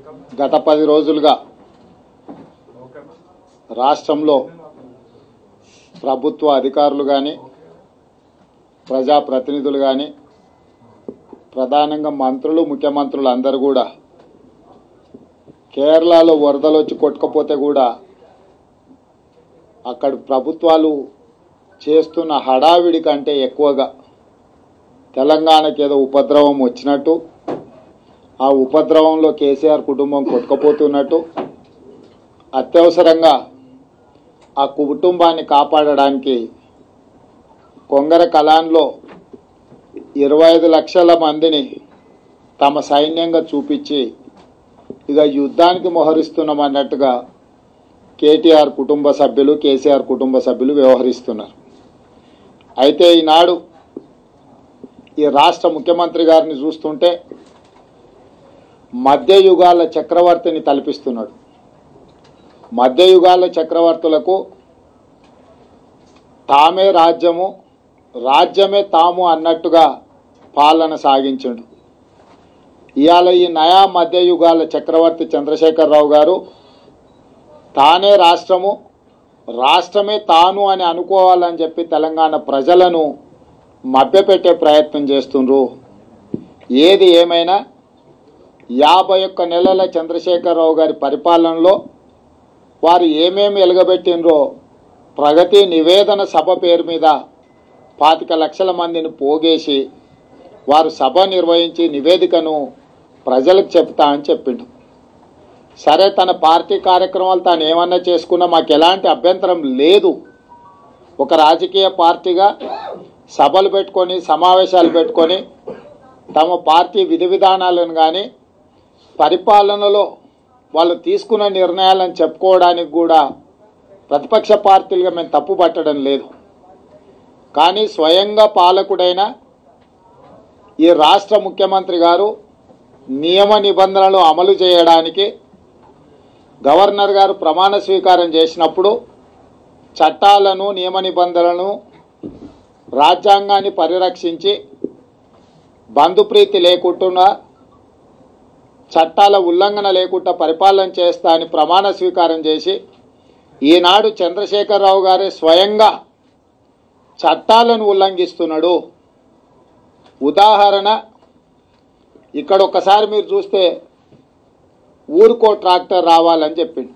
గత పది రోజులుగా రాష్ట్రంలో ప్రభుత్వ అధికారులు కానీ ప్రజాప్రతినిధులు కానీ ప్రధానంగా మంత్రులు ముఖ్యమంత్రులు అందరూ కూడా కేరళలో వరదలు వచ్చి కొట్టుకపోతే కూడా అక్కడి ప్రభుత్వాలు చేస్తున్న హడావిడి కంటే ఎక్కువగా తెలంగాణకి ఏదో ఉపద్రవం వచ్చినట్టు ఆ ఉపద్రవంలో కేసీఆర్ కుటుంబం కొట్టుకుపోతున్నట్టు అత్యవసరంగా ఆ కుటుంబాన్ని కాపాడడానికి కొంగర కలాన్లో ఇరవై ఐదు లక్షల మందిని తమ సైన్యంగా చూపించి ఇక యుద్ధానికి మొహరిస్తున్నామన్నట్టుగా కేటీఆర్ కుటుంబ సభ్యులు కేసీఆర్ కుటుంబ సభ్యులు వ్యవహరిస్తున్నారు అయితే ఈనాడు ఈ రాష్ట్ర ముఖ్యమంత్రి గారిని చూస్తుంటే మధ్యయుగాల చక్రవర్తిని తలపిస్తున్నాడు మధ్యయుగాల చక్రవర్తులకు తామే రాజ్యము రాజ్యమే తాము అన్నట్టుగా పాలన సాగించండు ఇవాళ ఈ నయా మధ్యయుగాల చక్రవర్తి చంద్రశేఖరరావు గారు తానే రాష్ట్రము రాష్ట్రమే తాను అని అనుకోవాలని చెప్పి తెలంగాణ ప్రజలను మభ్యపెట్టే ప్రయత్నం చేస్తుండ్రు ఏది ఏమైనా యాభై ఒక్క నెలల చంద్రశేఖరరావు గారి పరిపాలనలో వారు ఏమేమి ఎలగబెట్టినరో ప్రగతి నివేదన సభ పేరు మీద పాతిక లక్షల మందిని పోగేసి వారు సభ నిర్వహించి నివేదికను ప్రజలకు చెప్తా అని చెప్పిండు సరే తన పార్టీ కార్యక్రమాలు తాను ఏమన్నా చేసుకున్నా మాకు ఎలాంటి అభ్యంతరం లేదు ఒక రాజకీయ పార్టీగా సభలు పెట్టుకొని సమావేశాలు పెట్టుకొని తమ పార్టీ విధి విధానాలను కానీ పరిపాలనలో వాళ్ళు తీసుకున్న నిర్ణయాలను చెప్పుకోవడానికి కూడా ప్రతిపక్ష పార్టీలుగా మేము తప్పు పట్టడం లేదు కానీ స్వయంగా పాలకుడైన ఈ రాష్ట్ర ముఖ్యమంత్రి గారు నియమ నిబంధనలు అమలు చేయడానికి గవర్నర్ గారు ప్రమాణ స్వీకారం చేసినప్పుడు చట్టాలను నియమ నిబంధనలను రాజ్యాంగాన్ని పరిరక్షించి బంధుప్రీతి లేకుండా చట్టాల ఉల్లంఘన లేకుండా పరిపాలన చేస్తా అని ప్రమాణ స్వీకారం చేసి ఈనాడు చంద్రశేఖరరావు గారే స్వయంగా చట్టాలను ఉల్లంఘిస్తున్నాడు ఉదాహరణ ఇక్కడ ఒకసారి మీరు చూస్తే ఊరుకో ట్రాక్టర్ రావాలని చెప్పిండు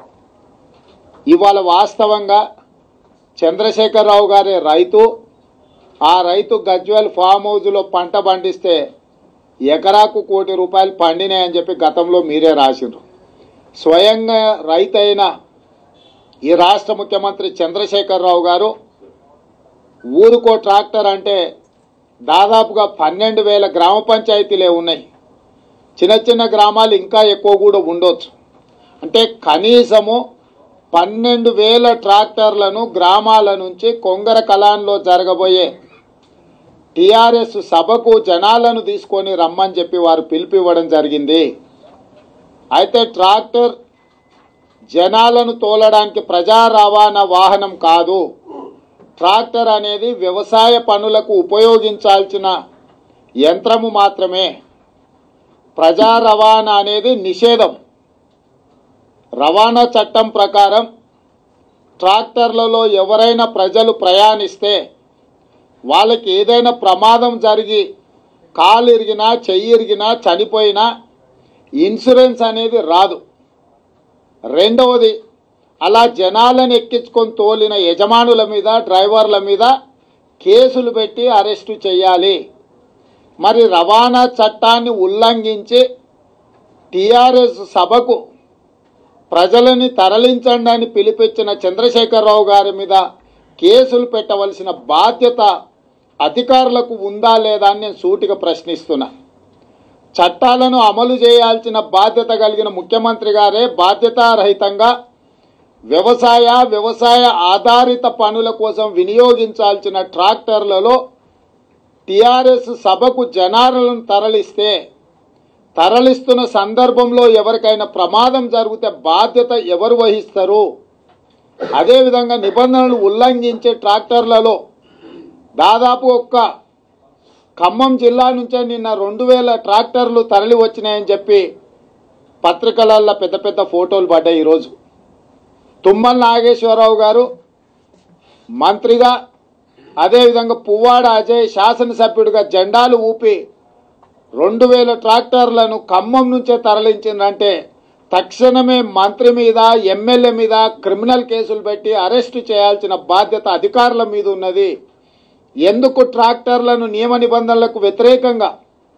ఇవాళ వాస్తవంగా చంద్రశేఖరరావు గారి రైతు ఆ రైతు గజ్వేల్ ఫామ్ హౌజ్లో పంట పండిస్తే ఎకరాకు కోటి రూపాయలు పండినాయని చెప్పి గతంలో మీరే రాసిండ్రు స్వయంగా రైతైన ఈ రాష్ట్ర ముఖ్యమంత్రి చంద్రశేఖరరావు గారు ఊరుకో ట్రాక్టర్ అంటే దాదాపుగా పన్నెండు వేల గ్రామ పంచాయతీలే ఉన్నాయి చిన్న చిన్న గ్రామాలు ఇంకా ఎక్కువ కూడా ఉండొచ్చు అంటే కనీసము పన్నెండు వేల ట్రాక్టర్లను గ్రామాల నుంచి కొంగర కలాన్లో జరగబోయే టిఆర్ఎస్ సభకు జనాలను తీసుకొని రమ్మని చెప్పి వారు పిలిపివ్వడం జరిగింది అయితే ట్రాక్టర్ జనాలను తోలడానికి ప్రజా రవాణా వాహనం కాదు ట్రాక్టర్ అనేది వ్యవసాయ పనులకు ఉపయోగించాల్సిన యంత్రము మాత్రమే ప్రజా రవాణా అనేది నిషేధం రవాణా చట్టం ప్రకారం ట్రాక్టర్లలో ఎవరైనా ప్రజలు ప్రయాణిస్తే వాళ్ళకి ఏదైనా ప్రమాదం జరిగి కాలు ఇరిగినా చెయ్యి ఇరిగినా చనిపోయినా ఇన్సూరెన్స్ అనేది రాదు రెండవది అలా జనాలను ఎక్కించుకొని తోలిన యజమానుల మీద డ్రైవర్ల మీద కేసులు పెట్టి అరెస్టు చేయాలి మరి రవాణా చట్టాన్ని ఉల్లంఘించి టిఆర్ఎస్ సభకు ప్రజలని తరలించండి అని పిలిపించిన చంద్రశేఖరరావు గారి మీద కేసులు పెట్టవలసిన బాధ్యత అధికారులకు ఉందా లేదా అని నేను సూటిగా ప్రశ్నిస్తున్నా చట్టాలను అమలు చేయాల్సిన బాధ్యత కలిగిన ముఖ్యమంత్రి గారే బాధ్యతారహితంగా వ్యవసాయ వ్యవసాయ ఆధారిత పనుల కోసం వినియోగించాల్సిన ట్రాక్టర్లలో టిఆర్ఎస్ సభకు జనాలను తరలిస్తే తరలిస్తున్న సందర్భంలో ఎవరికైనా ప్రమాదం జరిగితే బాధ్యత ఎవరు వహిస్తారు అదేవిధంగా నిబంధనలు ఉల్లంఘించే ట్రాక్టర్లలో దాదాపు ఒక్క ఖమ్మం జిల్లా నుంచే నిన్న రెండు వేల ట్రాక్టర్లు తరలి వచ్చినాయని చెప్పి పత్రికలల్లో పెద్ద పెద్ద ఫోటోలు పడ్డాయి ఈరోజు తుమ్మల నాగేశ్వరరావు గారు మంత్రిగా అదేవిధంగా పువ్వాడ అజయ్ శాసనసభ్యుడిగా జెండాలు ఊపి రెండు వేల ట్రాక్టర్లను ఖమ్మం నుంచే తరలించిందంటే తక్షణమే మంత్రి మీద ఎమ్మెల్యే మీద క్రిమినల్ కేసులు పెట్టి అరెస్టు చేయాల్సిన బాధ్యత అధికారుల మీద ఉన్నది ఎందుకు ట్రాక్టర్లను నియమ నిబంధనలకు వ్యతిరేకంగా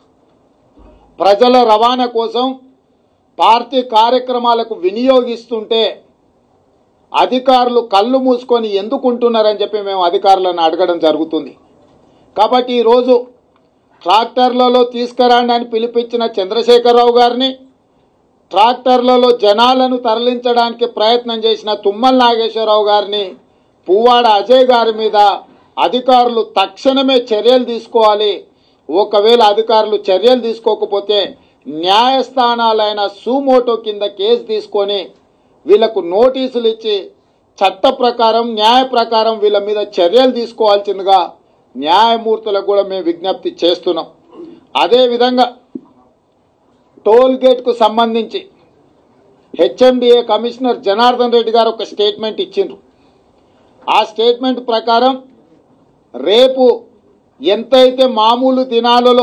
ప్రజల రవాణా కోసం పార్టీ కార్యక్రమాలకు వినియోగిస్తుంటే అధికారులు కళ్ళు మూసుకొని ఎందుకుంటున్నారని చెప్పి మేము అధికారులను అడగడం జరుగుతుంది కాబట్టి ఈరోజు ట్రాక్టర్లలో తీసుకురండి అని పిలిపించిన చంద్రశేఖరరావు గారిని ట్రాక్టర్లలో జనాలను తరలించడానికి ప్రయత్నం చేసిన తుమ్మల నాగేశ్వరరావు గారిని పువ్వాడ అజయ్ గారి మీద అధికారులు తక్షణమే చర్యలు తీసుకోవాలి ఒకవేళ అధికారులు చర్యలు తీసుకోకపోతే న్యాయస్థానాలైన సూమోటో కింద కేసు తీసుకొని వీళ్ళకు నోటీసులు ఇచ్చి చట్ట ప్రకారం న్యాయ ప్రకారం వీళ్ళ మీద చర్యలు తీసుకోవాల్సిందిగా న్యాయమూర్తులకు కూడా మేము విజ్ఞప్తి చేస్తున్నాం అదేవిధంగా టోల్ గేట్కు సంబంధించి హెచ్ఎండిఏ కమిషనర్ జనార్దన్ రెడ్డి గారు ఒక స్టేట్మెంట్ ఇచ్చిండ్రు ఆ స్టేట్మెంట్ ప్రకారం రేపు ఎంతైతే మామూలు దినాలలో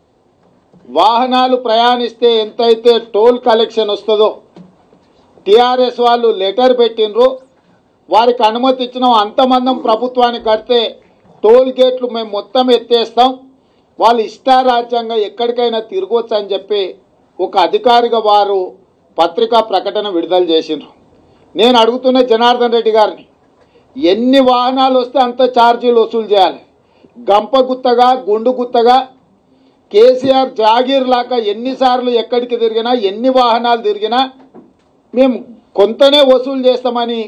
వాహనాలు ప్రయాణిస్తే ఎంతైతే టోల్ కలెక్షన్ వస్తుందో టిఆర్ఎస్ వాళ్ళు లెటర్ పెట్టినరు వారికి అనుమతి ఇచ్చినాం అంతమందం ప్రభుత్వానికి కడితే టోల్ గేట్లు మేము మొత్తం ఎత్తేస్తాం వాళ్ళు ఇష్టారాజ్యంగా ఎక్కడికైనా తిరగొచ్చు అని చెప్పి ఒక అధికారిగా వారు పత్రికా ప్రకటన విడుదల చేసిండ్రు నేను అడుగుతున్న జనార్దన్ రెడ్డి గారిని ఎన్ని వాహనాలు వస్తే అంత ఛార్జీలు వసూలు చేయాలి గంప గుత్తగా గుండు గుత్తగా కేసీఆర్ జాగీర్ లాగా ఎన్నిసార్లు ఎక్కడికి తిరిగినా ఎన్ని వాహనాలు తిరిగినా మేము కొంతనే వసూలు చేస్తామని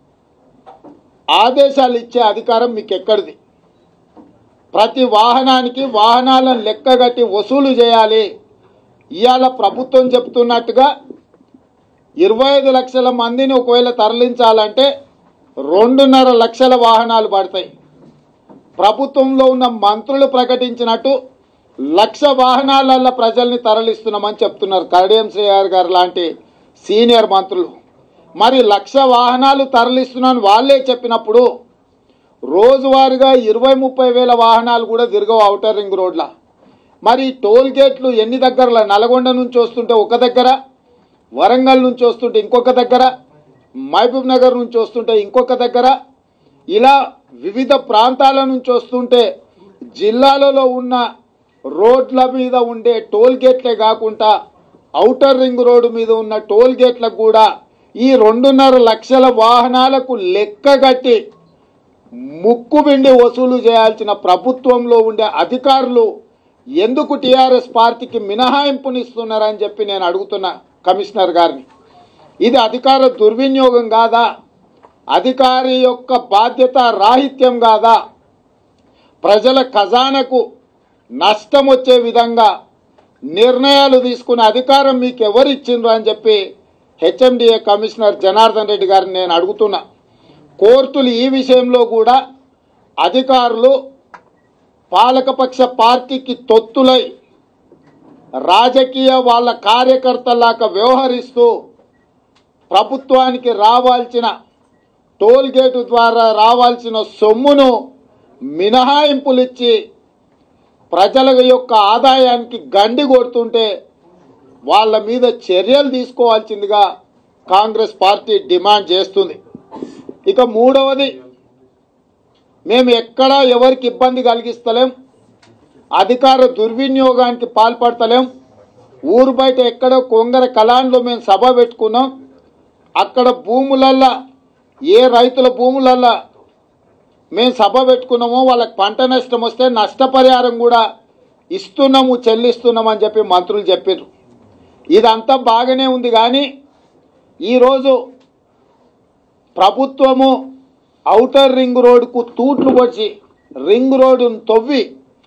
ఆదేశాలు ఇచ్చే అధికారం మీకు ఎక్కడిది ప్రతి వాహనానికి వాహనాలను లెక్కగట్టి వసూలు చేయాలి ఇవాళ ప్రభుత్వం చెప్తున్నట్టుగా ఇరవై ఐదు లక్షల మందిని ఒకవేళ తరలించాలంటే రెండున్నర లక్షల వాహనాలు పడతాయి ప్రభుత్వంలో ఉన్న మంత్రులు ప్రకటించినట్టు లక్ష వాహనాలల్లో ప్రజల్ని తరలిస్తున్నామని చెప్తున్నారు కడియం శ్రేయర్ గారు లాంటి సీనియర్ మంత్రులు మరి లక్ష వాహనాలు తరలిస్తున్నాను వాళ్ళే చెప్పినప్పుడు రోజువారీగా ఇరవై ముప్పై వేల వాహనాలు కూడా తిరగవు అవుటర్ రింగ్ రోడ్ల మరి టోల్ గేట్లు ఎన్ని దగ్గరల నల్గొండ నుంచి వస్తుంటే ఒక దగ్గర వరంగల్ నుంచి వస్తుంటే ఇంకొక దగ్గర మహబూబ్ నగర్ నుంచి వస్తుంటే ఇంకొక దగ్గర ఇలా వివిధ ప్రాంతాల నుంచి వస్తుంటే జిల్లాలలో ఉన్న రోడ్ల మీద ఉండే టోల్ గేట్లే కాకుండా ఔటర్ రింగ్ రోడ్డు మీద ఉన్న టోల్ గేట్లకు కూడా ఈ రెండున్నర లక్షల వాహనాలకు లెక్కగట్టి ముక్కుబిండి వసూలు చేయాల్సిన ప్రభుత్వంలో ఉండే అధికారులు ఎందుకు టీఆర్ఎస్ పార్టీకి మినహాయింపునిస్తున్నారని చెప్పి నేను అడుగుతున్నా కమిషనర్ గారిని ఇది అధికార దుర్వినియోగం కాదా అధికారి యొక్క బాధ్యత రాహిత్యం కాదా ప్రజల ఖజానాకు నష్టం వచ్చే విధంగా నిర్ణయాలు తీసుకునే అధికారం మీకు ఎవరు ఇచ్చిండ్రు అని చెప్పి హెచ్ఎండిఏ కమిషనర్ జనార్దన్ రెడ్డి గారిని నేను అడుగుతున్నా కోర్టులు ఈ విషయంలో కూడా అధికారులు పాలకపక్ష పార్టీకి తొత్తులై రాజకీయ వాళ్ళ కార్యకర్తలాగా వ్యవహరిస్తూ ప్రభుత్వానికి రావాల్సిన టోల్ గేటు ద్వారా రావాల్సిన సొమ్మును మినహాయింపులు ఇచ్చి ప్రజల యొక్క ఆదాయానికి గండి కొడుతుంటే వాళ్ళ మీద చర్యలు తీసుకోవాల్సిందిగా కాంగ్రెస్ పార్టీ డిమాండ్ చేస్తుంది ఇక మూడవది మేము ఎక్కడా ఎవరికి ఇబ్బంది కలిగిస్తలేం అధికార దుర్వినియోగానికి పాల్పడతలేం ఊరు బయట ఎక్కడో కొంగర కలాన్లో మేము సభ పెట్టుకున్నాం అక్కడ భూములల్లా ఏ రైతుల భూములల్లా మేము సభ పెట్టుకున్నామో వాళ్ళకి పంట నష్టం వస్తే నష్టపరిహారం కూడా ఇస్తున్నాము చెల్లిస్తున్నాము అని చెప్పి మంత్రులు చెప్పారు ఇదంతా బాగానే ఉంది కానీ ఈరోజు ప్రభుత్వము ఔటర్ రింగ్ రోడ్డుకు తూట్లు పొడిచి రింగ్ రోడ్డును తవ్వి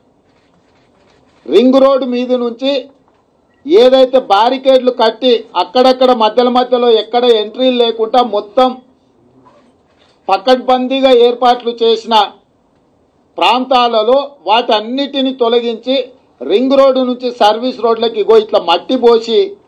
రింగ్ రోడ్డు మీద నుంచి ఏదైతే బారికేడ్లు కట్టి అక్కడక్కడ మధ్యల మధ్యలో ఎక్కడ ఎంట్రీలు లేకుండా మొత్తం పకడ్బందీగా ఏర్పాట్లు చేసిన ప్రాంతాలలో వాటన్నిటిని తొలగించి రింగ్ రోడ్డు నుంచి సర్వీస్ రోడ్లకి ఇగో ఇట్లా మట్టి పోసి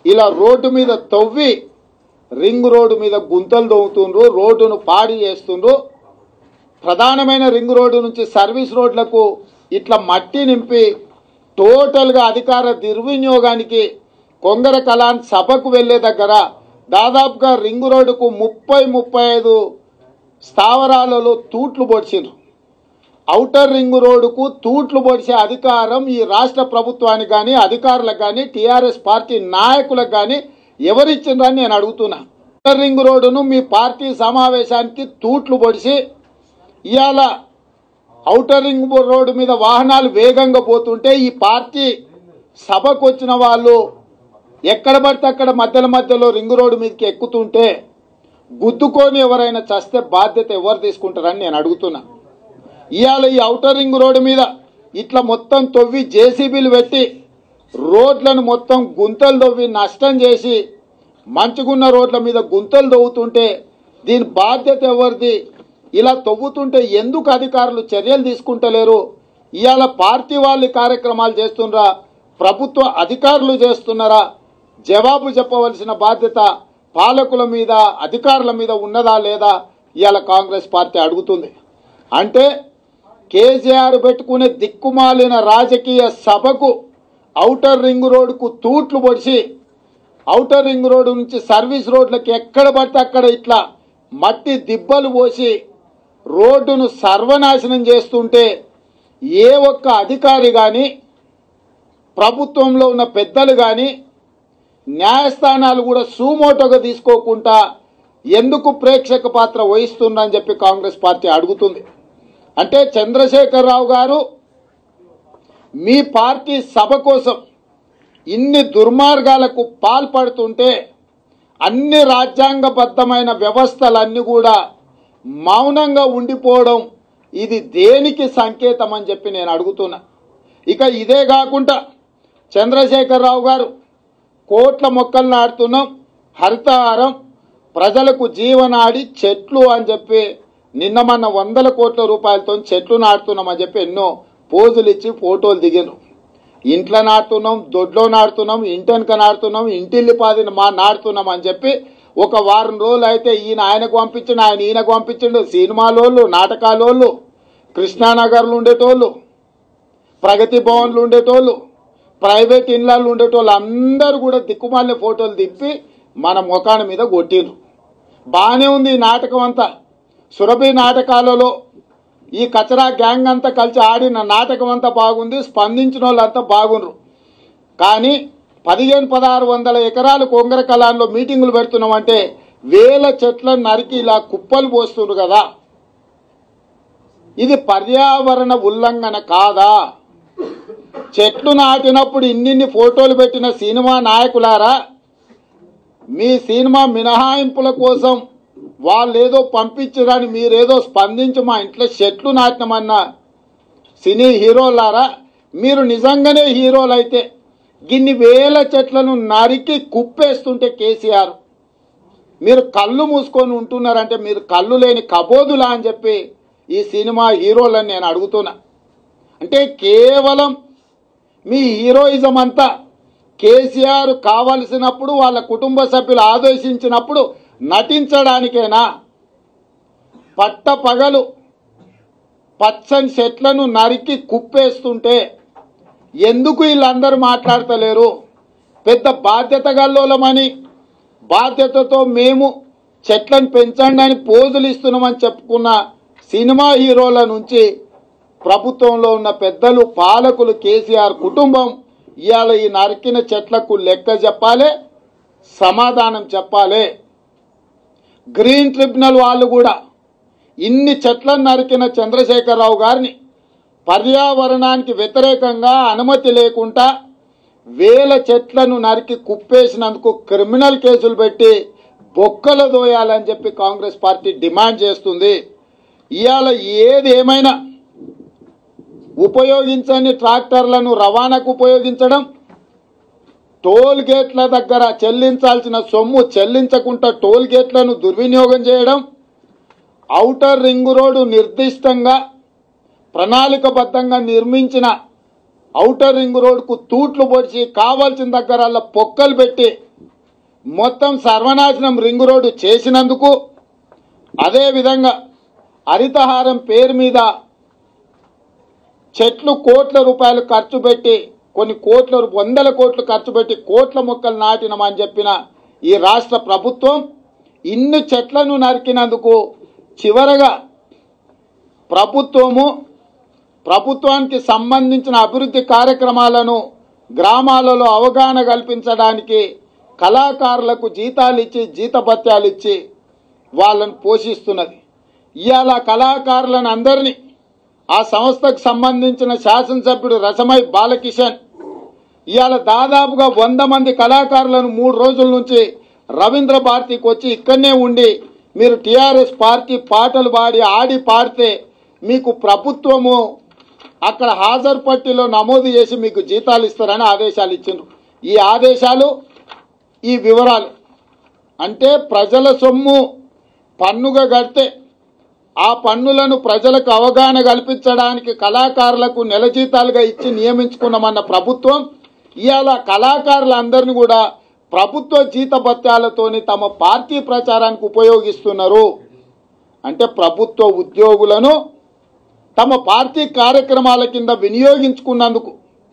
ఇలా రోడ్డు మీద తవ్వి రింగ్ రోడ్డు మీద గుంతలు తవ్వుతుండ్రు రోడ్డును పాడి చేస్తుండ్రు ప్రధానమైన రింగ్ రోడ్డు నుంచి సర్వీస్ రోడ్లకు ఇట్లా మట్టి నింపి టోటల్గా అధికార దుర్వినియోగానికి కొంగర కలాన్ సభకు వెళ్ళే దగ్గర దాదాపుగా రింగ్ రోడ్డుకు ముప్పై ముప్పై ఐదు స్థావరాలలో తూట్లు పొడిచిండ్రు ఔటర్ రింగ్ రోడ్డుకు తూట్లు పొడిచే అధికారం ఈ రాష్ట్ర ప్రభుత్వానికి కానీ అధికారులకు కానీ టీఆర్ఎస్ పార్టీ నాయకులకు కానీ ఎవరిచ్చిండ్రని నేను అడుగుతున్నా ఔటర్ రింగ్ రోడ్డును మీ పార్టీ సమావేశానికి తూట్లు పొడిచి ఇవాళ ఔటర్ రింగ్ రోడ్డు మీద వాహనాలు వేగంగా పోతుంటే ఈ పార్టీ సభకు వచ్చిన వాళ్ళు ఎక్కడ పడితే అక్కడ మధ్యలో మధ్యలో రింగ్ రోడ్డు మీదకి ఎక్కుతుంటే గుద్దుకొని ఎవరైనా చస్తే బాధ్యత ఎవరు తీసుకుంటారని నేను అడుగుతున్నా ఇవాళ ఈ ఔటర్ రింగ్ రోడ్డు మీద ఇట్లా మొత్తం తవ్వి జేసీబీలు పెట్టి రోడ్లను మొత్తం గుంతలు తవ్వి నష్టం చేసి మంచుకున్న రోడ్ల మీద గుంతలు తవ్వుతుంటే దీని బాధ్యత ఎవరిది ఇలా తవ్వుతుంటే ఎందుకు అధికారులు చర్యలు తీసుకుంటలేరు ఇవాళ పార్టీ వాళ్ళు ఈ కార్యక్రమాలు చేస్తున్నారా ప్రభుత్వ అధికారులు చేస్తున్నారా జవాబు చెప్పవలసిన బాధ్యత పాలకుల మీద అధికారుల మీద ఉన్నదా లేదా ఇవాళ కాంగ్రెస్ పార్టీ అడుగుతుంది అంటే కేసీఆర్ పెట్టుకునే దిక్కుమాలిన రాజకీయ సభకు ఔటర్ రింగ్ రోడ్డుకు తూట్లు పొడిచి ఔటర్ రింగ్ రోడ్డు నుంచి సర్వీస్ రోడ్లకి ఎక్కడ పడితే అక్కడ ఇట్లా మట్టి దిబ్బలు పోసి రోడ్డును సర్వనాశనం చేస్తుంటే ఏ ఒక్క అధికారి కానీ ప్రభుత్వంలో ఉన్న పెద్దలు కానీ న్యాయస్థానాలు కూడా సూమోటోగా తీసుకోకుండా ఎందుకు ప్రేక్షక పాత్ర వహిస్తుందని చెప్పి కాంగ్రెస్ పార్టీ అడుగుతుంది అంటే చంద్రశేఖరరావు గారు మీ పార్టీ సభ కోసం ఇన్ని దుర్మార్గాలకు పాల్పడుతుంటే అన్ని రాజ్యాంగబద్ధమైన వ్యవస్థలన్నీ కూడా మౌనంగా ఉండిపోవడం ఇది దేనికి సంకేతం అని చెప్పి నేను అడుగుతున్నా ఇక ఇదే కాకుండా చంద్రశేఖరరావు గారు కోట్ల మొక్కలు నాటుతున్నాం హరితహారం ప్రజలకు జీవనాడి చెట్లు అని చెప్పి నిన్న మొన్న వందల కోట్ల రూపాయలతో చెట్లు నాటుతున్నాం అని చెప్పి ఎన్నో పోజులు ఇచ్చి ఫోటోలు దిగారు ఇంట్లో నాటుతున్నాం దొడ్లో నాటుతున్నాం ఇంటెనక నాటుతున్నాం ఇంటిల్లి పాదిని మా నాటుతున్నాం అని చెప్పి ఒక వారం రోజులు అయితే ఈయన ఆయనకు పంపించిండు ఆయన ఈయనకు పంపించిండు సినిమాలోళ్ళు నాటకాలోళ్ళు కృష్ణానగర్లు ఉండేటోళ్ళు ప్రగతి భవన్లు ఉండేటోళ్ళు ప్రైవేట్ ఇళ్ళల్లో ఉండేటోళ్ళు అందరూ కూడా దిక్కుమాలిన ఫోటోలు తిప్పి మన ముఖాన మీద కొట్టిండ్రు బాగానే ఉంది ఈ నాటకం అంతా సురభి నాటకాలలో ఈ కచరా గ్యాంగ్ అంతా కలిసి ఆడిన నాటకం అంతా బాగుంది స్పందించిన వాళ్ళంతా బాగుండ్రు కానీ పదిహేను పదహారు వందల ఎకరాలు కొంగర కళాల్లో మీటింగులు పెడుతున్నామంటే వేల చెట్లను నరికి ఇలా కుప్పలు పోస్తుండ్రు కదా ఇది పర్యావరణ ఉల్లంఘన కాదా చెట్లు నాటినప్పుడు ఇన్నిన్ని ఫోటోలు పెట్టిన సినిమా నాయకులారా మీ సినిమా మినహాయింపుల కోసం వాళ్ళు ఏదో పంపించరని మీరేదో స్పందించి మా ఇంట్లో చెట్లు నాటినమన్న సినీ హీరోలారా మీరు నిజంగానే హీరోలు అయితే గిన్ని వేల చెట్లను నరికి కుప్పేస్తుంటే కేసీఆర్ మీరు కళ్ళు మూసుకొని ఉంటున్నారంటే మీరు కళ్ళు లేని కబోదులా అని చెప్పి ఈ సినిమా హీరోలని నేను అడుగుతున్నా అంటే కేవలం మీ హీరోయిజం అంతా కేసీఆర్ కావలసినప్పుడు వాళ్ళ కుటుంబ సభ్యులు ఆదేశించినప్పుడు నటించడానికేనా పట్ట పగలు పచ్చని చెట్లను నరికి కుప్పేస్తుంటే ఎందుకు వీళ్ళందరూ మాట్లాడతలేరు పెద్ద బాధ్యత గల్లోలమని బాధ్యతతో మేము చెట్లను పెంచండి అని పోజులు ఇస్తున్నామని చెప్పుకున్న సినిమా హీరోల నుంచి ప్రభుత్వంలో ఉన్న పెద్దలు పాలకులు కేసీఆర్ కుటుంబం ఇవాళ ఈ నరికిన చెట్లకు లెక్క చెప్పాలి సమాధానం చెప్పాలి గ్రీన్ ట్రిబ్యునల్ వాళ్ళు కూడా ఇన్ని చెట్లను నరికిన చంద్రశేఖరరావు గారిని పర్యావరణానికి వ్యతిరేకంగా అనుమతి లేకుండా వేల చెట్లను నరికి కుప్పేసినందుకు క్రిమినల్ కేసులు పెట్టి బొక్కలు దోయాలని చెప్పి కాంగ్రెస్ పార్టీ డిమాండ్ చేస్తుంది ఇవాళ ఏది ఏమైనా ఉపయోగించని ట్రాక్టర్లను రవాణాకు ఉపయోగించడం టోల్ గేట్ల దగ్గర చెల్లించాల్సిన సొమ్ము చెల్లించకుండా టోల్ గేట్లను దుర్వినియోగం చేయడం ఔటర్ రింగ్ రోడ్డు నిర్దిష్టంగా ప్రణాళికబద్ధంగా నిర్మించిన ఔటర్ రింగ్ రోడ్కు తూట్లు పొడిచి కావాల్సిన దగ్గర పొక్కలు పెట్టి మొత్తం సర్వనాశనం రింగ్ రోడ్డు చేసినందుకు అదేవిధంగా హరితహారం పేరు మీద చెట్లు కోట్ల రూపాయలు ఖర్చు పెట్టి కొన్ని కోట్ల రూ- వందల కోట్లు ఖర్చు పెట్టి కోట్ల మొక్కలు నాటినమని చెప్పిన ఈ రాష్ట్ర ప్రభుత్వం ఇన్ని చెట్లను నరికినందుకు చివరగా ప్రభుత్వము ప్రభుత్వానికి సంబంధించిన అభివృద్ధి కార్యక్రమాలను గ్రామాలలో అవగాహన కల్పించడానికి కళాకారులకు జీతాలు ఇచ్చి జీతభత్యాలు ఇచ్చి వాళ్ళను పోషిస్తున్నది ఇవాళ కళాకారులను అందరినీ ఆ సంస్థకు సంబంధించిన శాసనసభ్యుడు రసమై బాలకిషన్ ఇవాళ దాదాపుగా వంద మంది కళాకారులను మూడు రోజుల నుంచి రవీంద్ర భారతికి వచ్చి ఇక్కడనే ఉండి మీరు టీఆర్ఎస్ పార్టీ పాటలు పాడి ఆడి పాడితే మీకు ప్రభుత్వము అక్కడ హాజరు పట్టిలో నమోదు చేసి మీకు జీతాలు ఇస్తారని ఆదేశాలు ఇచ్చిండ్రు ఈ ఆదేశాలు ఈ వివరాలు అంటే ప్రజల సొమ్ము పన్నుగా కడితే ఆ పన్నులను ప్రజలకు అవగాహన కల్పించడానికి కళాకారులకు నెల జీతాలుగా ఇచ్చి నియమించుకున్నామన్న ప్రభుత్వం ఇవాళ కళాకారులందరినీ కూడా ప్రభుత్వ జీతభత్యాలతోని తమ పార్టీ ప్రచారానికి ఉపయోగిస్తున్నారు అంటే ప్రభుత్వ ఉద్యోగులను తమ పార్టీ కార్యక్రమాల కింద వినియోగించుకున్నందుకు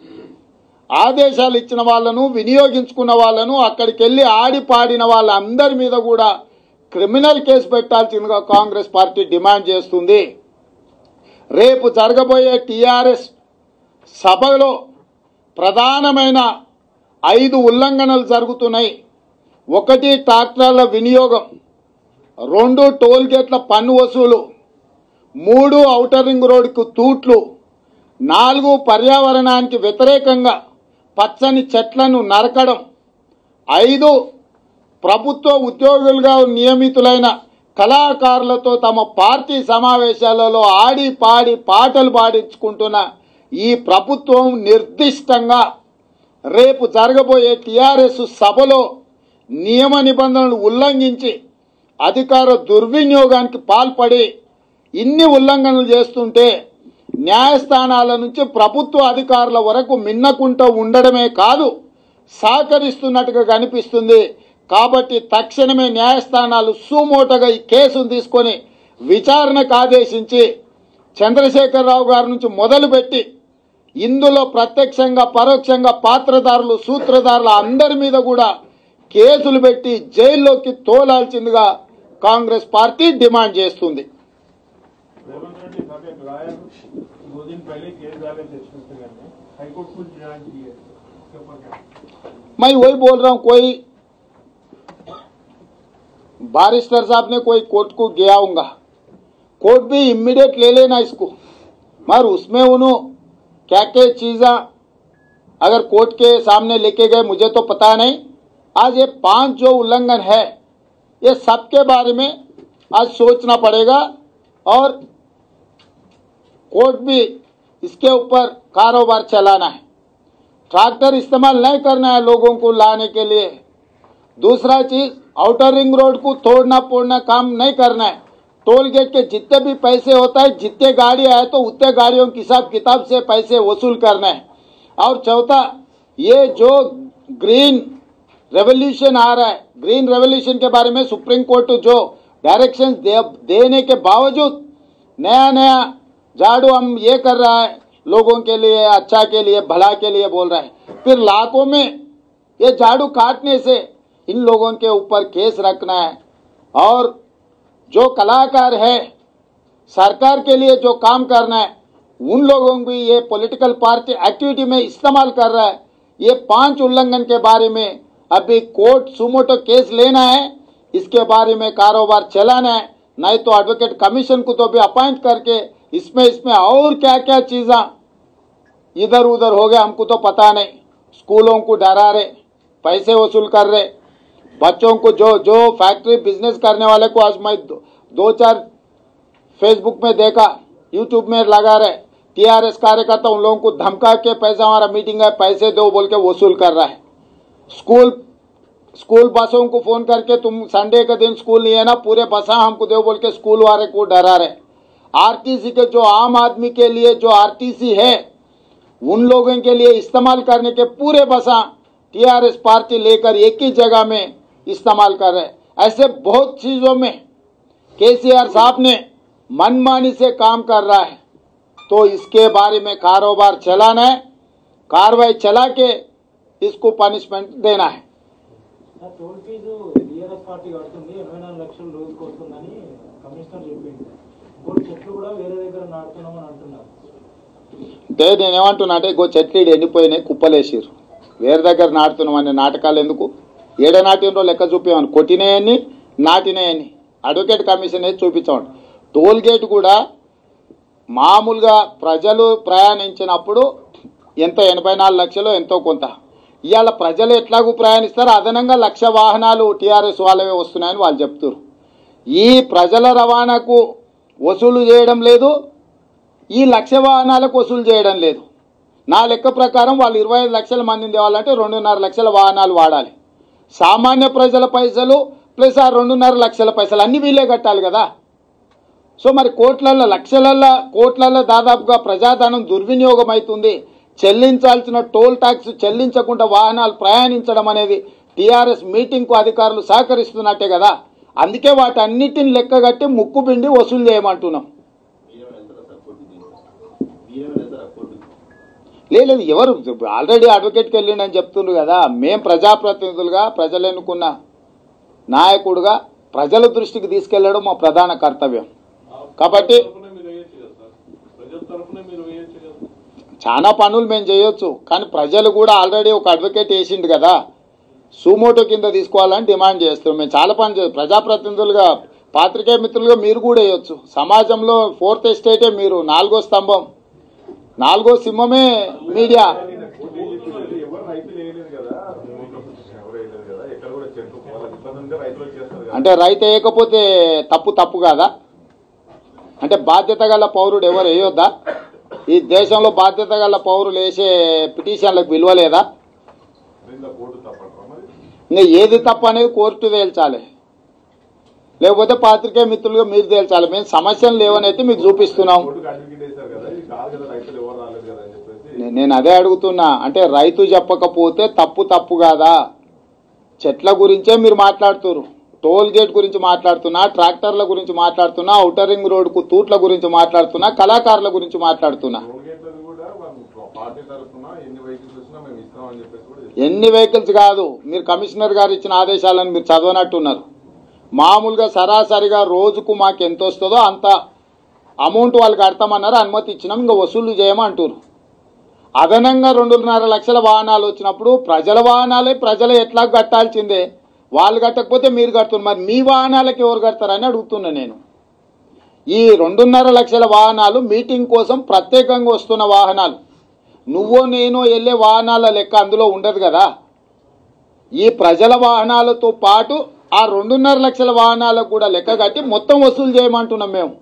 ఆదేశాలు ఇచ్చిన వాళ్ళను వినియోగించుకున్న వాళ్ళను అక్కడికి వెళ్ళి ఆడి పాడిన వాళ్ళందరి మీద కూడా క్రిమినల్ కేసు పెట్టాల్సిందిగా కాంగ్రెస్ పార్టీ డిమాండ్ చేస్తుంది రేపు జరగబోయే టీఆర్ఎస్ సభలో ప్రధానమైన ఐదు ఉల్లంఘనలు జరుగుతున్నాయి ఒకటి ట్రాక్టర్ల వినియోగం రెండు టోల్ గేట్ల పన్ను వసూలు మూడు ఔటర్ రింగ్ రోడ్డుకు తూట్లు నాలుగు పర్యావరణానికి వ్యతిరేకంగా పచ్చని చెట్లను నరకడం ఐదు ప్రభుత్వ ఉద్యోగులుగా నియమితులైన కళాకారులతో తమ పార్టీ సమావేశాలలో ఆడి పాడి పాటలు పాడించుకుంటున్న ఈ ప్రభుత్వం నిర్దిష్టంగా రేపు జరగబోయే టీఆర్ఎస్ సభలో నియమ నిబంధనలు ఉల్లంఘించి అధికార దుర్వినియోగానికి పాల్పడి ఇన్ని ఉల్లంఘనలు చేస్తుంటే న్యాయస్థానాల నుంచి ప్రభుత్వ అధికారుల వరకు మిన్నకుంటూ ఉండడమే కాదు సహకరిస్తున్నట్టుగా కనిపిస్తుంది కాబట్టి తక్షణమే న్యాయస్థానాలు సుమోటగా ఈ కేసును తీసుకొని విచారణకు ఆదేశించి చంద్రశేఖరరావు గారి నుంచి మొదలుపెట్టి ఇందులో ప్రత్యక్షంగా పరోక్షంగా పాత్రదారులు సూత్రధారులు అందరి మీద కూడా కేసులు పెట్టి జైల్లోకి తోలాల్సిందిగా కాంగ్రెస్ పార్టీ డిమాండ్ చేస్తుంది रेवंत रेड्डी साहब एक लायर दो दिन पहले केस डाले थे छत्तीसगढ़ में हाईकोर्ट खुद जांच की है उसके ऊपर क्या मैं वही बोल रहा हूँ कोई बारिस्टर साहब ने कोई कोर्ट को गया होगा कोर्ट भी इमीडिएट ले लेना इसको मगर उसमें उन्होंने क्या क्या चीज़ा अगर कोर्ट के सामने लेके गए मुझे तो पता नहीं आज ये पांच जो उल्लंघन है ये सबके बारे में आज सोचना पड़ेगा और कोर्ट भी इसके ऊपर कारोबार चलाना है ट्रैक्टर इस्तेमाल नहीं करना है लोगों को लाने के लिए दूसरा चीज आउटर रिंग रोड को तोड़ना फोड़ना काम नहीं करना है टोल गेट के जितने भी पैसे होता है जितने गाड़ी आए तो उतने गाड़ियों के हिसाब किताब से पैसे वसूल करना है और चौथा ये जो ग्रीन रेवोल्यूशन आ रहा है ग्रीन रेवोल्यूशन के बारे में सुप्रीम कोर्ट जो डायरेक्शन दे, देने के बावजूद नया नया झाड़ू हम ये कर रहा है लोगों के लिए अच्छा के लिए भला के लिए बोल रहा है फिर लाखों में ये झाड़ू काटने से इन लोगों के ऊपर केस रखना है और जो कलाकार है सरकार के लिए जो काम करना है उन लोगों को ये पॉलिटिकल पार्टी एक्टिविटी में इस्तेमाल कर रहा है ये पांच उल्लंघन के बारे में अभी कोर्ट सुमोटो केस लेना है इसके बारे में कारोबार चलाना है नहीं तो एडवोकेट कमीशन को तो भी अपॉइंट करके इसमें इसमें और क्या क्या चीज़ा इधर उधर हो गया हमको तो पता नहीं स्कूलों को डरा रहे पैसे वसूल कर रहे बच्चों को जो जो फैक्ट्री बिजनेस करने वाले को आज मैं दो, दो चार फेसबुक में देखा यूट्यूब में लगा रहे टीआरएस कार्यकर्ता उन लोगों को धमका के पैसा हमारा मीटिंग है पैसे दो बोल के वसूल कर रहा है स्कूल स्कूल बसों को फोन करके तुम संडे के दिन स्कूल नहीं है ना पूरे बसा हमको दो बोल के स्कूल वाले को डरा रहे आरटीसी के जो आम आदमी के लिए जो आरटीसी है उन लोगों के लिए इस्तेमाल करने के पूरे बसा टीआरएस पार्टी लेकर एक ही जगह में इस्तेमाल कर रहे हैं ऐसे बहुत चीजों में केसीआर साहब ने मनमानी से काम कर रहा है तो इसके बारे में कारोबार चलाना है कार्रवाई चला के इसको पनिशमेंट देना है ఆ టోల్ ఫీజు టీఆర్ఎస్ పార్టీ కడుతుంది ఎనభై నాలుగు లక్షలు రోజుకు వస్తుందని కమిషనర్ చెప్పింది ఇంకోటి చెట్లు కూడా వేరే దగ్గర నాటుతున్నామని అంటున్నారు అంటే నేను ఏమంటున్నా అంటే ఇంకో చెట్లు ఈడ ఎండిపోయినాయి కుప్పలేసిర్రు వేరే దగ్గర నాటుతున్నాం అనే నాటకాలు ఎందుకు ఏడ నాటినరో లెక్క చూపించమని కొట్టినాయని నాటినాయని అడ్వకేట్ కమిషన్ అయితే చూపించమండి టోల్ గేట్ కూడా మామూలుగా ప్రజలు ప్రయాణించినప్పుడు ఎంత ఎనభై నాలుగు లక్షలు ఎంతో కొంత ఇవాళ ప్రజలు ఎట్లాగూ ప్రయాణిస్తారు అదనంగా లక్ష వాహనాలు టీఆర్ఎస్ వాళ్ళవే వస్తున్నాయని వాళ్ళు చెప్తారు ఈ ప్రజల రవాణాకు వసూలు చేయడం లేదు ఈ లక్ష వాహనాలకు వసూలు చేయడం లేదు నా లెక్క ప్రకారం వాళ్ళు ఇరవై ఐదు లక్షల మందిని తేవాలంటే రెండున్నర లక్షల వాహనాలు వాడాలి సామాన్య ప్రజల పైసలు ప్లస్ ఆ రెండున్నర లక్షల పైసలు అన్ని వీళ్ళే కట్టాలి కదా సో మరి కోట్లల్లో లక్షలల్లో కోట్లల్లో దాదాపుగా ప్రజాధనం దుర్వినియోగం అవుతుంది చెల్లించాల్సిన టోల్ ట్యాక్స్ చెల్లించకుండా వాహనాలు ప్రయాణించడం అనేది టీఆర్ఎస్ మీటింగ్కు అధికారులు సహకరిస్తున్నట్టే కదా అందుకే వాటన్నిటిని లెక్కగట్టి ముక్కు పిండి వసూలు చేయమంటున్నాం లేదు ఎవరు ఆల్రెడీ అడ్వకేట్కి వెళ్ళిండని చెప్తుండ్రు కదా మేం ప్రజాప్రతినిధులుగా ప్రజలు ఎన్నుకున్న నాయకుడుగా ప్రజల దృష్టికి తీసుకెళ్లడం మా ప్రధాన కర్తవ్యం కాబట్టి తరఫున మీరు వేయచ్చు కదా సార్ ప్రజల తరఫున మీరు వేయచ్చు కదా చాలా పనులు మేము చేయొచ్చు కానీ ప్రజలు కూడా ఆల్రెడీ ఒక అడ్వకేట్ వేసిండు కదా సుమోటో కింద తీసుకోవాలని డిమాండ్ చేస్తున్నాం మేము చాలా పని చే ప్రజాప్రతినిధులుగా పాత్రికేయ మిత్రులుగా మీరు కూడా వేయొచ్చు సమాజంలో ఫోర్త్ ఎస్టేటే మీరు నాలుగో స్తంభం నాలుగో సింహమే మీడియా ఎవరు రైతులు వేయలేదు కదా ఎవరు వేయలేదు కదా ఎక్కడ కూడా చెట్టు వాళ్ళకి ఇబ్బంది ఉంటే రైతులు చేస్తారు కదా అంటే రైతు వేయకపోతే తప్పు తప్పు కాదా అంటే బాధ్యత గల పౌరుడు ఎవరు వేయొద్దా ఈ దేశంలో బాధ్యత గల పౌరులు వేసే పిటిషన్లకు విలువ లేదా దీంట్లో కోర్టు తప్పంటారా మరి ఇంకా ఏది తప్పు అనేది కోర్టు తేల్చాలి లేకపోతే పాత్రికేయ మిత్రులుగా మీరు తేల్చాలి మేము సమస్యలు లేవనైతే మీకు చూపిస్తున్నాం కోర్టుకు అడ్వకేట్ వేశారు కదా ఇది కాదు కదా రైతులు ఎవరు రాలేదు కదా అని చెప్పేసి నే- నేను అదే అడుగుతున్నా అంటే రైతు చెప్పకపోతే తప్పు తప్పు కాదా చెట్ల గురించే మీరు మాట్లాడుతున్నారు టోల్ గేట్ గురించి మాట్లాడుతున్నా ట్రాక్టర్ల గురించి మాట్లాడుతున్నా ఔటర్ రింగ్ రోడ్కు తూట్ల గురించి మాట్లాడుతున్నా కళాకారుల గురించి మాట్లాడుతున్నా టోల్ గేట్లకు కూడా వాళ్ళు పార్టీ తరఫున ఎన్ని వెహికల్స్ వచ్చినా మేము ఇస్తామని చెప్పేసి కూడా చెప్పారు. ఎన్ని వెహికల్స్ కాదు మీరు కమిషనర్ గారు ఇచ్చిన ఆదేశాలను మీరు చదవనట్టున్నారు మామూలుగా సరాసరిగా రోజుకు మాకు ఎంత వస్తుందో అంత అమౌంట్ వాళ్ళకి కడతామన్నారు అనుమతి ఇచ్చినాం ఇంకా వసూలు చేయమంటారు అదనంగా రెండున్నర లక్షల వాహనాలు వచ్చినప్పుడు ప్రజల వాహనాలే ప్రజలు ఎట్లా కట్టాల్సిందే వాళ్ళు కట్టకపోతే మీరు కడుతున్నారు మరి మీ వాహనాలకు ఎవరు కడతారని అడుగుతున్నా నేను ఈ రెండున్నర లక్షల వాహనాలు మీటింగ్ కోసం ప్రత్యేకంగా వస్తున్న వాహనాలు నువ్వో నేను వెళ్ళే వాహనాల లెక్క అందులో ఉండదు కదా ఈ ప్రజల వాహనాలతో పాటు ఆ రెండున్నర లక్షల వాహనాలకు కూడా లెక్క కట్టి మొత్తం వసూలు చేయమంటున్నాం మేము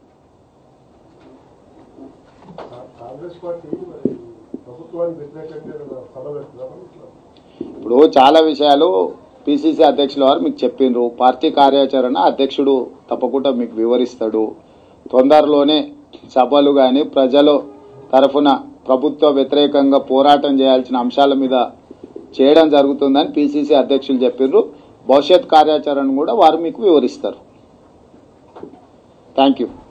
కాంగ్రెస్ పార్టీ మరి ప్రభుత్వానికి వ్యతిరేకంగా సభ పెడుతున్నారు ఇప్పుడు చాలా విషయాలు పిసిసి అధ్యక్షుల వారు మీకు చెప్పిండ్రు పార్టీ కార్యాచరణ అధ్యక్షుడు తప్పకుండా మీకు వివరిస్తాడు తొందరలోనే సభలు కానీ ప్రజలు తరఫున ప్రభుత్వ వ్యతిరేకంగా పోరాటం చేయాల్సిన అంశాల మీద చేయడం జరుగుతుందని పిసిసి అధ్యక్షులు చెప్పిండ్రు భవిష్యత్ కార్యాచరణ కూడా వారు మీకు వివరిస్తారు థ్యాంక్ యూ